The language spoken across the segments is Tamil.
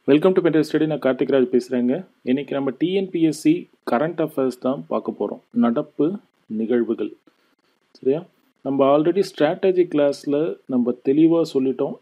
வெல்கம் டு பென்டர் ஸ்டடி நான் கார்த்திக் ராஜ் பேசுகிறேங்க இன்றைக்கி நம்ம டிஎன்பிஎஸ்சி கரண்ட் அஃபேர்ஸ் தான் பார்க்க போகிறோம் நடப்பு நிகழ்வுகள் சரியா நம்ம ஆல்ரெடி ஸ்ட்ராட்டஜி கிளாஸில் நம்ம தெளிவாக சொல்லிட்டோம்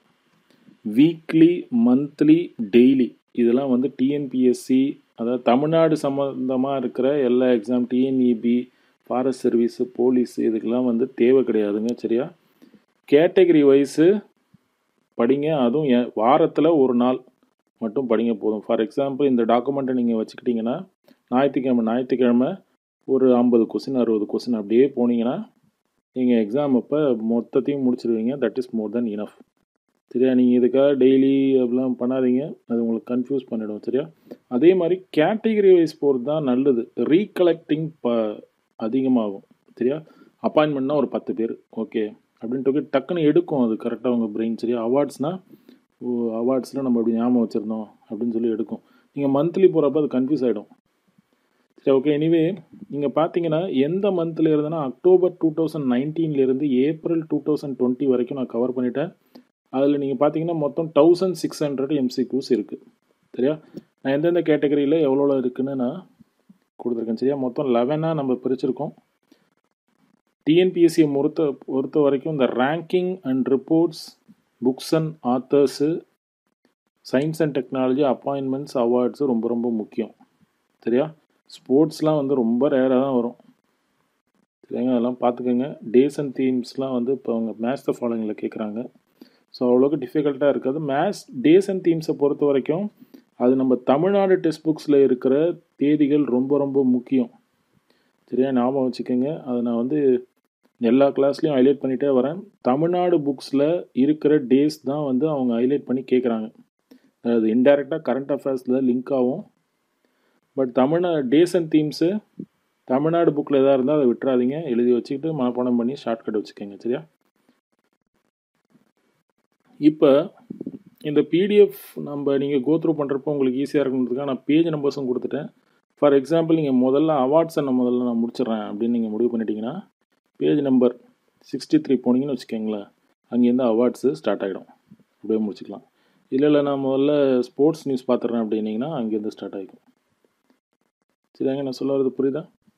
வீக்லி மந்த்லி டெய்லி இதெல்லாம் வந்து டிஎன்பிஎஸ்சி அதாவது தமிழ்நாடு சம்மந்தமாக இருக்கிற எல்லா exam TNEB forest service police இதுக்கெல்லாம் வந்து தேவை கிடையாதுங்க சரியா கேட்டகரி வைஸு படிங்க அதுவும் எ- வாரத்தில் ஒரு நாள் மட்டும் படிங்க போதும் ஃபார் எக்ஸாம்பிள் இந்த டாக்குமெண்ட்டை நீங்கள் வச்சுக்கிட்டிங்கன்னா ஞாயிற்றுக்கிழமை ஞாயிற்றுக்கிழமை ஒரு ஐம்பது கொஸ்டின் அறுபது கொஸ்டின் அப்படியே போனீங்கன்னா நீங்கள் எக்ஸாம் அப்போ மொத்தத்தையும் முடிச்சிருவீங்க that is more than enough சரியா நீங்கள் இதுக்காக டெய்லி அப்படிலாம் பண்ணாதீங்க அது உங்களுக்கு கன்ஃபியூஸ் பண்ணிடும் சரியா அதே மாதிரி கேட்டகரி வைஸ் போகிறது தான் நல்லது ரீகலெக்டிங் ப அதிகமாகும் சரியா அப்பாயின்மெண்ட்னா ஒரு பத்து பேர் ஓகே அப்படின்ட்டு டக்குன்னு எடுக்கும் அது கரெக்டாக உங்கள் பிரெயின் சரியா அவார்ட்ஸ்னால் ஓ அவார்ட்ஸில் நம்ம அப்படி ஞாபகம் வச்சுருந்தோம் அப்படின்னு சொல்லி எடுக்கும் நீங்கள் மந்த்லி போகிறப்ப அது கன்ஃபியூஸ் ஆகிடும் சரி ஓகே எனிவே நீங்கள் பார்த்தீங்கன்னா எந்த மந்தில் இருந்தனா அக்டோபர் டூ தௌசண்ட் நைன்டீன்லேருந்து ஏப்ரல் டூ தௌசண்ட் டுவெண்ட்டி வரைக்கும் நான் கவர் பண்ணிட்டேன் அதில் நீங்கள் பார்த்தீங்கன்னா மொத்தம் தௌசண்ட் சிக்ஸ் ஹண்ட்ரட் எம்சிக்யூஸ் இருக்குது சரியா நான் எந்தெந்த கேட்டகரியில் எவ்வளோ இருக்குன்னு நான் கொடுத்துருக்கேன் சரியா மொத்தம் லெவனாக நம்ம பிரிச்சிருக்கோம் டிஎன்பிஎஸ்சியை பொறுத்த பொறுத்த வரைக்கும் இந்த ranking and reports books and authors science and technology appointments awards ரொம்ப ரொம்ப முக்கியம் சரியா ஸ்போர்ட்ஸ்லாம் வந்து ரொம்ப ரேராக தான் வரும் சரிங்க அதெல்லாம் பார்த்துக்கோங்க டேஸ் அண்ட் தீம்ஸ்லாம் வந்து இப்போ அவங்க மேட்ச் த ஃபாலோயிங்கில் கேட்குறாங்க ஸோ அவ்வளோக்கு டிஃபிகல்ட்டாக இருக்காது மேத்ஸ் டேஸ் அண்ட் தீம்ஸை பொறுத்த வரைக்கும் அது நம்ம தமிழ்நாடு டெக்ஸ்ட் புக்ஸில் இருக்கிற தேதிகள் ரொம்ப ரொம்ப முக்கியம் சரியா ஞாபகம் வச்சுக்கோங்க அதை நான் வந்து எல்லா கிளாஸ்லையும் ஹைலைட் பண்ணிகிட்டே வரேன் தமிழ்நாடு புக்ஸில் இருக்கிற டேஸ் தான் வந்து அவங்க ஹைலைட் பண்ணி கேட்குறாங்க அது இன்டைரக்டாக கரண்ட் அஃபேர்ஸில் லிங்க் ஆகும் but Tamil Nadu days and themes Tamil Nadu புக்கில் எதாக இருந்தால் அதை விட்டுறாதீங்க எழுதி வச்சுக்கிட்டு மனப்பாடம் பண்ணி ஷார்ட்கட் வச்சுக்கோங்க சரியா இப்போ இந்த பிடிஎஃப் நம்ம நீங்கள் கோத்ரூ பண்ணுறப்போ உங்களுக்கு ஈஸியாக இருக்கணுன்றதுக்காக நான் பேஜ் நம்பர்ஸும் கொடுத்துட்டேன் ஃபார் எக்ஸாம்பிள் நீங்கள் முதல்ல அவார்ட்ஸை நான் முதல்ல நான் முடிச்சிடுறேன் அப்படின்னு நீங்கள் முடிவு பண்ணிட்டீங்கன்னா பேஜ் நம்பர் சிக்ஸ்டி த்ரீ போனீங்கன்னு வச்சுக்கோங்களேன் அங்கேருந்து அவார்ட்ஸு ஸ்டார்ட் ஆகிடும் அப்படியே முடிச்சுக்கலாம் இல்லை இல்லை நான் முதல்ல ஸ்போர்ட்ஸ் நியூஸ் பார்த்துட்றேன் அப்படின்னீங்கன்னா அங்கேருந்து ஸ்டார்ட் ஆகிக்கும் சரியாங்க நான் சொல்ல வரது புரியுதா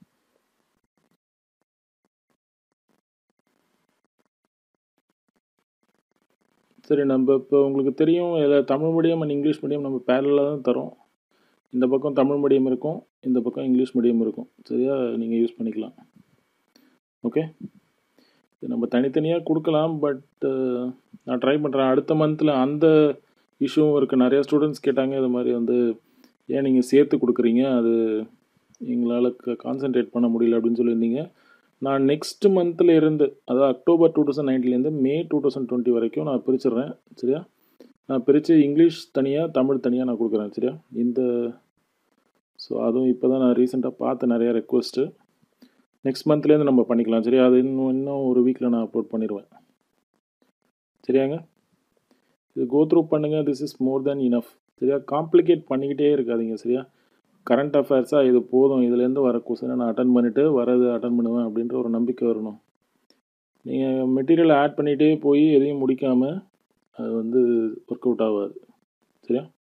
சரி நம்ம இப்போ உங்களுக்கு தெரியும் இதில் Tamil medium and English medium நம்ம பேரலாக தான் தரோம் இந்த பக்கம் தமிழ் மீடியம் இருக்கும் இந்த பக்கம் இங்கிலீஷ் மீடியம் இருக்கும் சரியா நீங்கள் யூஸ் பண்ணிக்கலாம் ஓகே இது நம்ம தனித்தனியாக கொடுக்கலாம் பட் நான் ட்ரை பண்ணுறேன் அடுத்த மந்தில் அந்த இஷ்யூவும் இருக்குது நிறைய ஸ்டூடெண்ட்ஸ் கேட்டாங்க இது மாதிரி வந்து ஏன் நீங்கள் சேர்த்து கொடுக்குறீங்க அது எங்களால் கான்சென்ட்ரேட் பண்ண முடியல அப்படின்னு சொல்லியிருந்தீங்க நான் நெக்ஸ்ட் மந்தில் இருந்து அதாவது அக்டோபர் டூ தௌசண்ட் நைன்டீன்லேருந்து மே டூ தௌசண்ட் டுவெண்ட்டி வரைக்கும் நான் பிரிச்சிடுறேன் சரியா நான் பிரித்து இங்கிலீஷ் தனியாக தமிழ் தனியாக நான் கொடுக்குறேன் சரியா இந்த ஸோ அதுவும் இப்போ தான் நான் ரீசெண்டாக பார்த்த நிறைய ரெக்வஸ்ட்டு நெக்ஸ்ட் மந்த்லேருந்து நம்ம பண்ணிக்கலாம் சரியா அது இன்னும் இன்னும் ஒரு வீக்கில் நான் அப்லோட் பண்ணிடுவேன் சரியாங்க இது கோ த்ரூ பண்ணுங்கள் this is more than enough சரியா காம்ப்ளிகேட் பண்ணிக்கிட்டே இருக்காதீங்க சரியா கரண்ட் அஃபேர்ஸாக இது போதும் இதுலேருந்து வர கொஸ்டினை நான் அட்டன் பண்ணிவிட்டு வரது அட்டன் பண்ணுவேன் அப்படின்ற ஒரு நம்பிக்கை வரணும் நீங்கள் மெட்டீரியல் ஆட் பண்ணிகிட்டே போய் எதையும் முடிக்காமல் அது வந்து ஒர்க் அவுட் ஆகாது சரியா